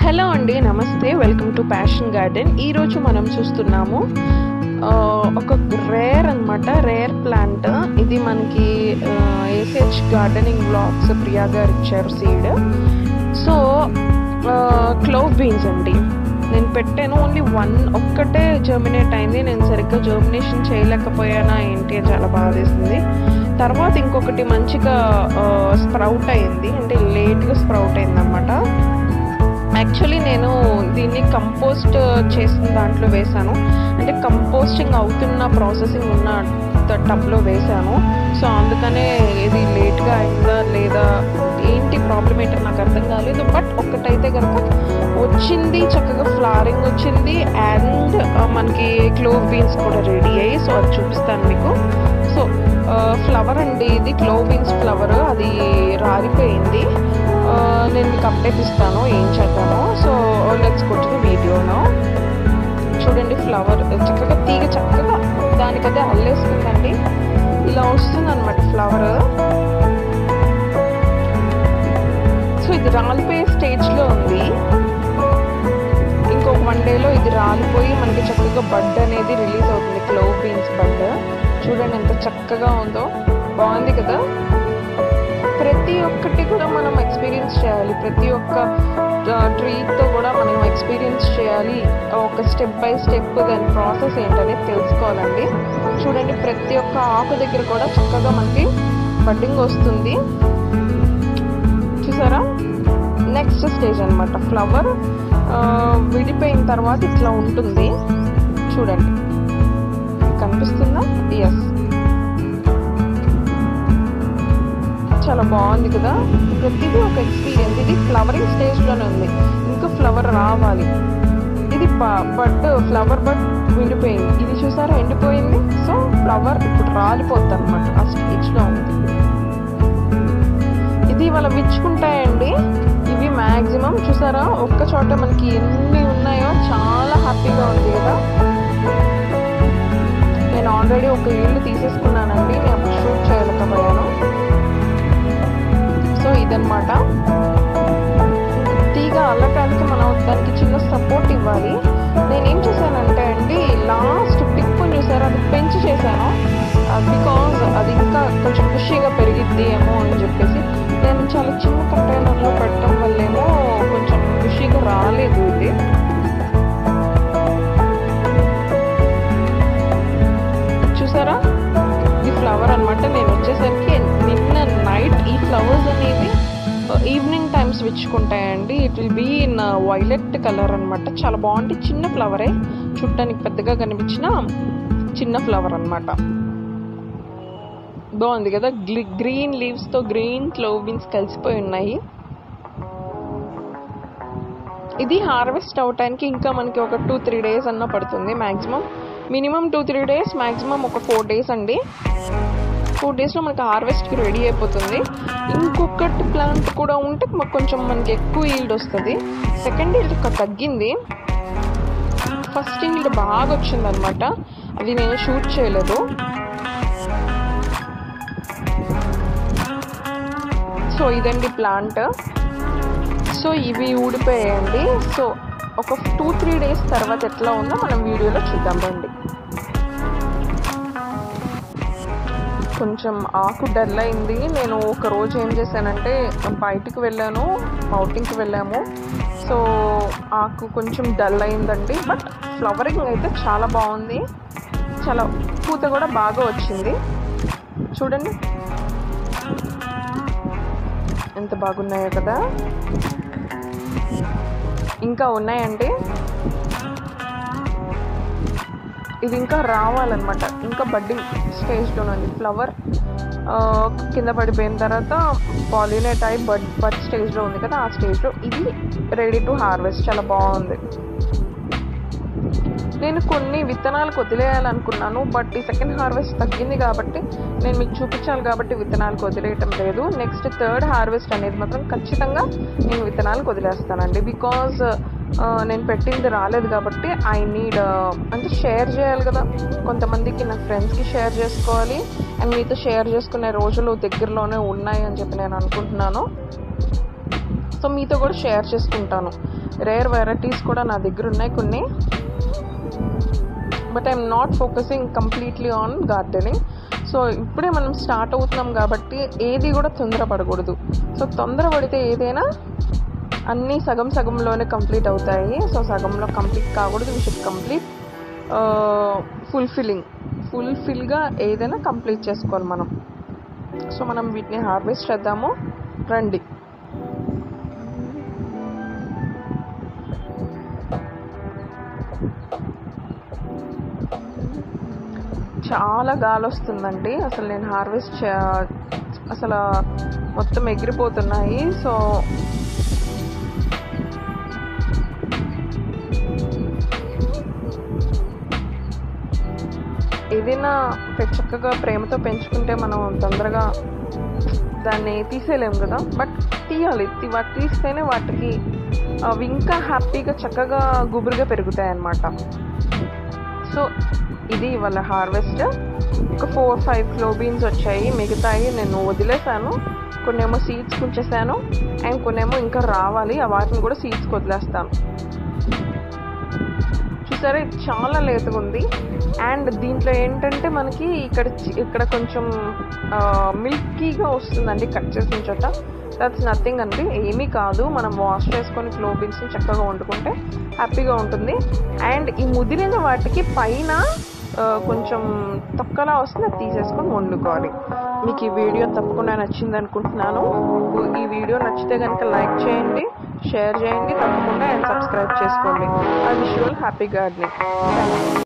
hello అండి నమస్తే welcome to passion garden ఈరోజు మనం చూస్తున్నాము ఆ, ఒక రేర్ అన్నమాట రేర్ ప్లాంట్ ఇది మనకి ఏసీహెచ్ గార్డెనింగ్ బ్లాగ్స్ ప్రియా గారు ఇచ్చారు సీడ్ సో క్లోవ్ బీన్స్ అండి నేను పెట్టాను ఓన్లీ వన్ ఒక్కటే జర్మినేట్ అయింది నేను సరిగ్గా జర్మినేషన్ చేయలేకపోయానా ఏంటి అని చాలా బాధేసింది తర్వాత ఇంకొకటి మంచిగా స్ప్రౌట్ అయింది అంటే లేట్గా స్ప్రౌట్ అయింది అనమాట యాక్చువల్లీ నేను దీన్ని కంపోస్ట్ చేసిన దాంట్లో వేశాను అంటే కంపోస్టింగ్ అవుతున్న ప్రాసెసింగ్ ఉన్న టబ్లో వేశాను సో అందుకనే ఇది లేట్గా అయిందా లేదా ఏంటి ప్రాబ్లం ఏంటో నాకు అర్థం కాలేదు బట్ ఒక్కటైతే కనుక వచ్చింది చక్కగా ఫ్లవరింగ్ వచ్చింది అండ్ మనకి క్లోవ్ బీన్స్ కూడా రెడీ అయ్యి సో అది చూపిస్తాను మీకు సో ఫ్లవర్ అండి ఇది క్లోవ్ బీన్స్ ఫ్లవర్ అది రాలిపోయింది ఆ, నేను మీకు అప్డేట్ ఇస్తాను ఏం చేద్దామో సో లెట్స్ కొట్టిన వీడియోను చూడండి ఫ్లవర్ చక్కగా తీగ చక్కగా దానికదే అల్లేసుకుందండి ఇలా వస్తుంది అనమాట ఫ్లవర్ సో ఇది రాలిపోయే స్టేజ్లో ఉంది ఇంకొక వన్ డేలో ఇది రాలిపోయి మనకి చక్కగా బడ్ అనేది రిలీజ్ అవుతుంది క్లోవ్ బీన్స్ బడ్ చూడండి ఎంత చక్కగా ఉందో బాగుంది కదా ప్రతి ఒక్కటి కూడా మనం ఎక్స్పీరియన్స్ చేయాలి ప్రతి ఒక్క ట్రీతో కూడా మనం ఎక్స్పీరియన్స్ చేయాలి ఒక స్టెప్ బై స్టెప్ దాని ప్రాసెస్ ఏంటనేది తెలుసుకోవాలండి చూడండి ప్రతి ఒక్క ఆకు దగ్గర కూడా చక్కగా మనకి బడ్డింగ్ వస్తుంది చూసారా నెక్స్ట్ స్టేజ్ అనమాట ఫ్లవర్ విడిపోయిన తర్వాత ఇట్లా ఉంటుంది చూడండి కనిపిస్తుందా ఎస్ చాలా బాగుంది కదా ప్రతిదీ ఒక ఎక్స్పీరియన్స్ ఇది ఫ్లవరింగ్ స్టేజ్లోనే ఉంది ఇంకా ఫ్లవర్ రావాలి ఇది బడ్ ఫ్లవర్ బడ్ విండిపోయింది ఇది చూసారా ఎండిపోయింది సో ఫ్లవర్ ఇప్పుడు రాలిపోద్ది అనమాట ఆ స్టేజ్లో ఉంది ఇది ఇవాళ విచ్చుకుంటాయండి ఇవి మ్యాక్సిమం చూసారా ఒక్క చోట మనకి ఎన్ని ఉన్నాయో చాలా హ్యాపీగా ఉంది కదా నేను ఆల్రెడీ ఒక ఇల్లు తీసేసుకున్నానండి నేను అప్పుడు షూట్ చేయలేకపోయాను సో ఇదనమాట తీగ అల్లటానికి మనం దానికి చిన్న సపోర్ట్ ఇవ్వాలి నేనేం చేశానంటే అండి లాస్ట్ టిప్ చూసారు అది పెంచి చేశాను బికాజ్ అది ఇంకా కొంచెం ఖుషిగా పెరిగిద్ది ఏమో అని చెప్పేసి నేను చాలా చిన్న కంటైనర్లో పెట్టడం వల్లేమో కొంచెం ఖుషిగా రాలేదు ఇది చూసారా ఈ ఫ్లవర్ అనమాట నేను వచ్చేసరికి నిన్న నైట్ ఈ ఫ్లవర్స్ అనేవి ఈవినింగ్ టైమ్స్ విచ్చుకుంటాయండి it will be in violet colour అనమాట చాలా బాగుంటుంది చిన్న ఫ్లవరే చూడటానికి పెద్దగా కనిపించిన చిన్న ఫ్లవర్ అనమాట బాగుంది కదా గ్రీన్ లీవ్స్తో గ్రీన్ క్లోవ్ బీన్స్ కలిసిపోయి ఉన్నాయి ఇది హార్వెస్ట్ అవటానికి ఇంకా మనకి ఒక టూ త్రీ డేస్ అన్న పడుతుంది maximum minimum two three days maximum ఒక ఫోర్ డేస్ అండి ఫోర్ డేస్లో మనకి హార్వెస్ట్కి రెడీ అయిపోతుంది ఇంకొకటి ప్లాంట్ కూడా ఉంటే మాకు కొంచెం మనకి ఎక్కువ ఈల్డ్ వస్తుంది సెకండ్ ఈల్డ్ తగ్గింది ఫస్ట్ ఈల్డ్ బాగా వచ్చింది అనమాట అది నేను షూట్ చేయలేదు సో ఇదండి ప్లాంట్ సో ఇవి ఊడిపోయాయండి సో ఒక టూ త్రీ డేస్ తర్వాత ఎట్లా ఉందో మనం వీడియోలో చూద్దాం రండి కొంచెం ఆకు డల్ అయింది నేను ఒక రోజు ఏం చేశానంటే బయటికి వెళ్ళాను అవుటింగ్కి వెళ్ళాము సో ఆకు కొంచెం డల్ అయిందండి బట్ ఫ్లవరింగ్ అయితే చాలా బాగుంది చాలా పూత కూడా బాగా వచ్చింది చూడండి ఎంత బాగున్నాయో కదా ఇంకా ఉన్నాయండి ఇది ఇంకా రావాలన్నమాట ఇంకా బడ్డింగ్ స్టేజ్లో ఉంది ఫ్లవర్ కింద పడిపోయిన తర్వాత పాలినేట్ అయి బడ్ బడ్ స్టేజ్లో ఉంది కదా ఆ స్టేజ్లో ఇది రెడీ టు హార్వెస్ట్ చాలా బాగుంది నేను కొన్ని విత్తనాలకు వదిలేయాలనుకున్నాను బట్ ఈ సెకండ్ హార్వెస్ట్ తగ్గింది కాబట్టి నేను మీకు చూపించాలి కాబట్టి విత్తనాలకు వదిలేయటం లేదు నెక్స్ట్ థర్డ్ హార్వెస్ట్ అనేది మాత్రం ఖచ్చితంగా నేను విత్తనాలకు వదిలేస్తానండి బికాజ్ నేను పెట్టింది రాలేదు కాబట్టి ఐ నీడ్ అంటే షేర్ చేయాలి కదా కొంతమందికి నా ఫ్రెండ్స్కి షేర్ చేసుకోవాలి అండ్ మీతో షేర్ చేసుకునే రోజులు దగ్గరలోనే ఉన్నాయి అని చెప్పి నేను అనుకుంటున్నాను సో మీతో కూడా షేర్ చేసుకుంటాను రేర్ వెరైటీస్ కూడా నా దగ్గర ఉన్నాయి కొన్ని but I'm not focusing completely on gardening so ఇప్పుడే మనం స్టార్ట్ అవుతున్నాం కాబట్టి ఏది కూడా తొందరపడకూడదు సో తొందరపడితే ఏదైనా అన్నీ సగం సగంలోనే కంప్లీట్ అవుతాయి సో సగంలో కంప్లీట్ కాకూడదు వి షుడ్ కంప్లీట్ ఫుల్ఫిల్లింగ్ ఫుల్ఫిల్గా ఏదైనా కంప్లీట్ చేసుకోవాలి మనం సో మనం వీటిని హార్వెస్ట్ చేద్దాము రండి చాలా గాలి వస్తుందండి అసలు నేను హార్వెస్ట్ చే అసలు మొత్తం ఎగిరిపోతున్నాయి సో ఏదైనా పె- చక్కగా ప్రేమతో పెంచుకుంటే మనం తొందరగా దాన్ని తీసేయలేము కదా బట్ తీయాలి తీ- వాటి తీస్తేనే వాటికి అవి ఇంకా హ్యాపీగా చక్కగా గుబురుగా పెరుగుతాయి అన్నమాట సో ఇది వాళ్ళ హార్వెస్ట్ ఒక ఫోర్ ఫైవ్ క్లో బీన్స్ వచ్చాయి మిగతాయి నేను వదిలేసాను కొన్నేమో సీడ్స్కి ఉంచేసాను అండ్ కొన్నేమో ఇంకా రావాలి ఆ వాటిని కూడా సీడ్స్కి వదిలేస్తాను చూసారా ఇది చాలా లేతగా ఉంది అండ్ దీంట్లో ఏంటంటే మనకి ఇక్కడ చి- ఇక్కడ కొంచెం మిల్కీగా వస్తుందండి కట్ చేసిన చోట దట్స్ నథింగ్ అండి ఏమీ కాదు మనం వాష్ చేసుకొని క్లోబిన్స్ని చక్కగా వండుకుంటే హ్యాపీగా ఉంటుంది అండ్ ఈ ముదిరిన వాటికి పైన ఆ, కొంచెం తొక్కలా వస్తుంది అది తీసేసుకొని వండుకోవాలి మీకు ఈ వీడియో తప్పకుండా నచ్చింది అనుకుంటున్నాను ఈ వీడియో నచ్చితే కనుక లైక్ చేయండి షేర్ చేయండి తప్పకుండా అండ్ సబ్స్క్రైబ్ చేసుకోండి I wish you happy gardening